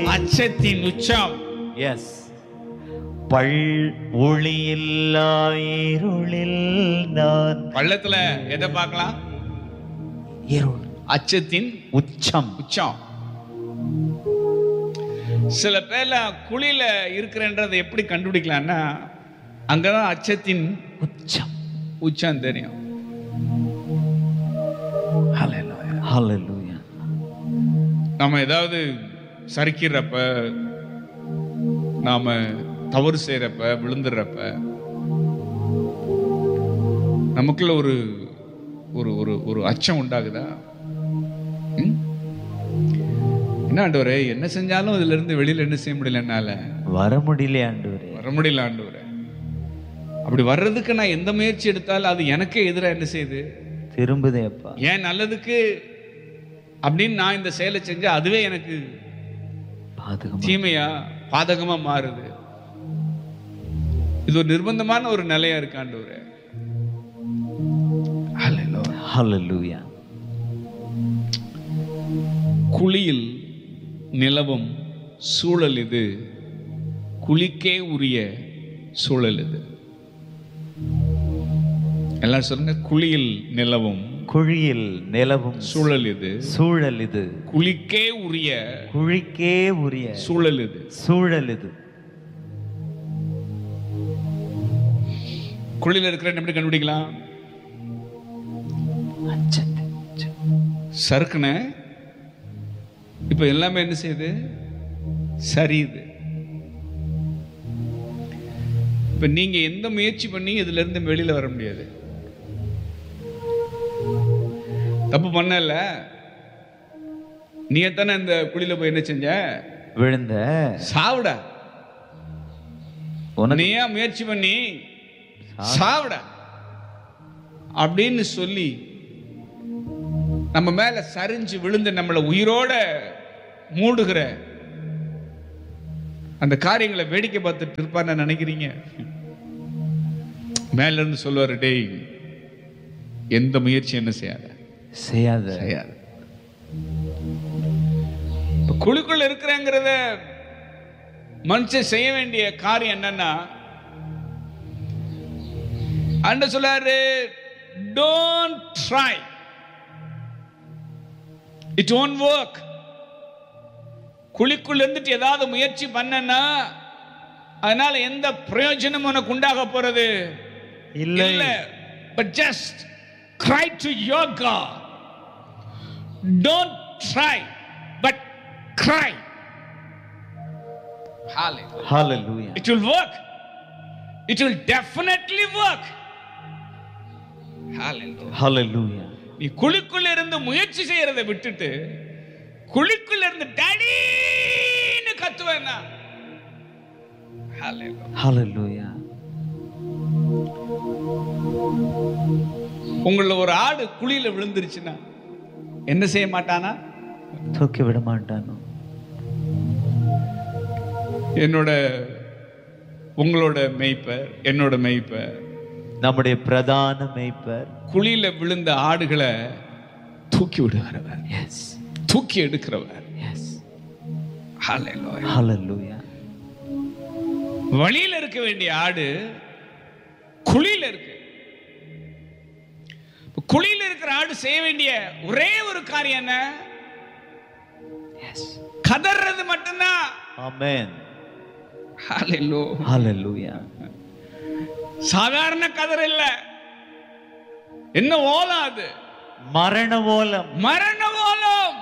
அச்சத்தின் உச்சம் எஸ் பள் ஒளியில்லா இருளில் நான் பள்ளத்துல எதை பார்க்கலாம் இருள் அச்சத்தின் உச்சம் உச்சம் சில பேர்ல குழியில இருக்கிறன்றதை எப்படி கண்டுபிடிக்கலாம்னா அங்கதான் அச்சத்தின் உச்சம் உச்சம் தெரியும் ஹalleluya நம்ம ஏதாவது சறுக்கிறப்ப நாம தவறு செய்யறப்ப விழுந்துடுறப்ப நமக்குள்ள ஒரு ஒரு ஒரு ஒரு அச்சம் உண்டாகுதா ம்? என்ன ஆண்டவரே என்ன செஞ்சாலும் இதுல இருந்து வெளியில என்ன செய்ய முடியல என்னால வர முடியல ஆண்டவரே வர முடியல ஆண்டவரே அப்படி வர்றதுக்கு நான் எந்த முயற்சி எடுத்தாலும் அது எனக்கே எதிராக என்ன செய்யுது திரும்புதே அப்பா ஏன் நல்லதுக்கு அப்படின்னு நான் இந்த செயலை செஞ்சா அதுவே எனக்கு பாதுகாமா தீமையா பாதகமா மாறுது இது ஒரு நிர்பந்தமான ஒரு நிலையா இருக்காண்டவரே ஹalleluya குழியில் நிலவும் சூழல் இது குழிக்கே உரிய சூழல் இது எல்லாரும் சொல்லுங்க குழியில் நிலவும் குழியில் நிலவும் சூழல் இது சூழல் இது குழிக்கே உரிய குழிக்கே உரிய சூழல் இது சூழல் இது குழியில் இருக்கிற எப்படி கண்டுபிடிக்கலாம் அச்சத்தின் உச்சம். சறுக்குன இப்ப எல்லாமே என்ன செய்யுது சரியுது இப்ப நீங்க எந்த முயற்சி பண்ணி இதுல இருந்து வெளியில வர முடியாது தப்பு பண்ணல நீ தானே இந்த குழியில போய் என்ன செஞ்ச விழுந்த சாவுடா உனக்கு நீயா முயற்சி பண்ணி சாவுடா அப்படின்னு சொல்லி நம்ம மேல சரிஞ்சு விழுந்து நம்மளை உயிரோட மூடுகிற அந்த காரியங்களை வேடிக்கை பார்த்துட்டு இருப்பான்னு நினைக்கிறீங்க மேல இருந்து சொல்லுவாரு டேய் எந்த முயற்சி என்ன செய்யாத செய்யாத செய்யாது இப்ப குழுக்குள்ள இருக்கிறேங்கிறத மனுஷன் செய்ய வேண்டிய காரியம் என்னன்னா அண்ட சொல்லாரு don't try it own work குழிக்குள்ள இருந்துட்டு ஏதாவது முயற்சி பண்ணனா அதனால எந்த பிரயோஜனம் உனக்கு உண்டாக போறது இல்லை இல்ல but just cry to your God don't try but cry hallelujah ஹalleluya it will work it will definitely work hallelujah ஹalleluya நீ குழிக்குள்ள இருந்து முயற்சி செய்யறதை விட்டுட்டு குழிக்குள்ள இருந்து டடின்னு கத்துவேன்னா hallelujah ஹalleluya உங்கள ஒரு ஆடு குழியில விழுந்துருச்சுன்னா என்ன செய்ய மாட்டானா தூக்கி விட மாட்டானோ என்னோட உங்களோட மெய்ப்பர் என்னோட மெய்ப்பர் நம்முடைய பிரதான மேய்ப்பர் குழியில விழுந்த ஆடுகளை தூக்கி விடுகிறவர் எஸ் தூக்கி எடுக்கிறவர் எஸ் Hallelujah. ஹalleluya வழியில இருக்க வேண்டிய ஆடு குழியில இருக்கு இப்ப குழியில இருக்கிற ஆடு செய்ய வேண்டிய ஒரே ஒரு காரியம் என்ன எஸ் கதறது மட்டும்தான் ஆமென் Hallelujah. ஹalleluya சாதாரண கதர் இல்ல என்ன ஓலம் அது மரண ஓலம் மரண ஓலம்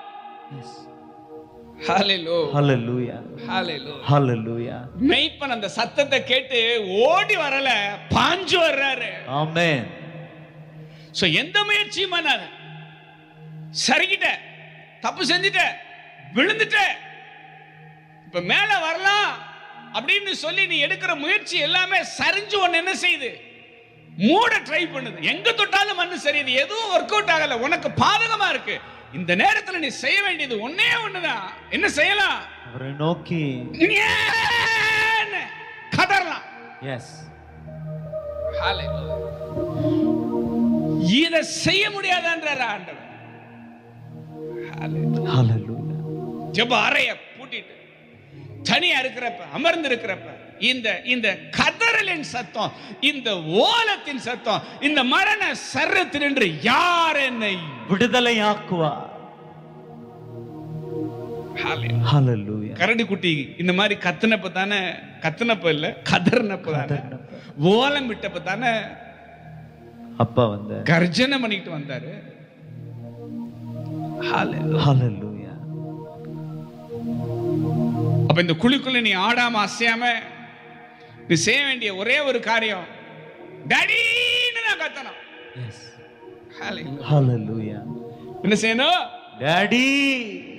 Hallelujah. ஹalleluya Hallelujah. ஹalleluya மெய்ப்பன் அந்த சத்தத்தை கேட்டு ஓடி வரல பாஞ்சு வர்றாரு ஆமென் சோ எந்த முயற்சியும் பண்ணாத சரிகிட்ட தப்பு செஞ்சுட்ட விழுந்துட்ட இப்ப மேல வரலாம் அப்படின்னு சொல்லி நீ எடுக்கிற முயற்சி எல்லாமே சரிஞ்சு ஒன்னு என்ன செய்யுது மூட ட்ரை பண்ணுது எங்க தொட்டாலும் மண்ணு சரியுது எதுவும் ஒர்க் அவுட் ஆகல உனக்கு பாதகமா இருக்கு இந்த நேரத்துல நீ செய்ய வேண்டியது ஒண்ணே ஒண்ணுதான் என்ன செய்யலாம் அவரை நோக்கி ஞான்னு கதறலாம் எஸ் இத செய்ய முடியாதான்றார் ஆண்டவர் Hallelujah. ஹalleluya ஜெப அறைய பூட்டிட்டு தனியா இருக்கிறப்ப அமர்ந்து இருக்கிறப்ப இந்த இந்த கதறலின் சத்தம் இந்த ஓலத்தின் சத்தம் இந்த மரண சர்ரத்தினின்று யார் என்னை விடுதலையாக்குவார் Hallelujah. ஹalleluya கரடி குட்டி இந்த மாதிரி கத்துனப்ப தானே கத்துனப்ப இல்ல கதறினப்ப தானே ஓலம் விட்டப்ப தானே அப்பா வந்த கர்ஜனை பண்ணிட்டு வந்தாரு Hallelujah. ஹalleluya அப்ப இந்த குழிக்குள்ள நீ ஆடாம அசையாம நீ செய்ய வேண்டிய ஒரே ஒரு காரியம் டடின்னு நான் கத்தணும் எஸ் Hallelujah. ஹalleluya என்ன செய்யணும் டாடி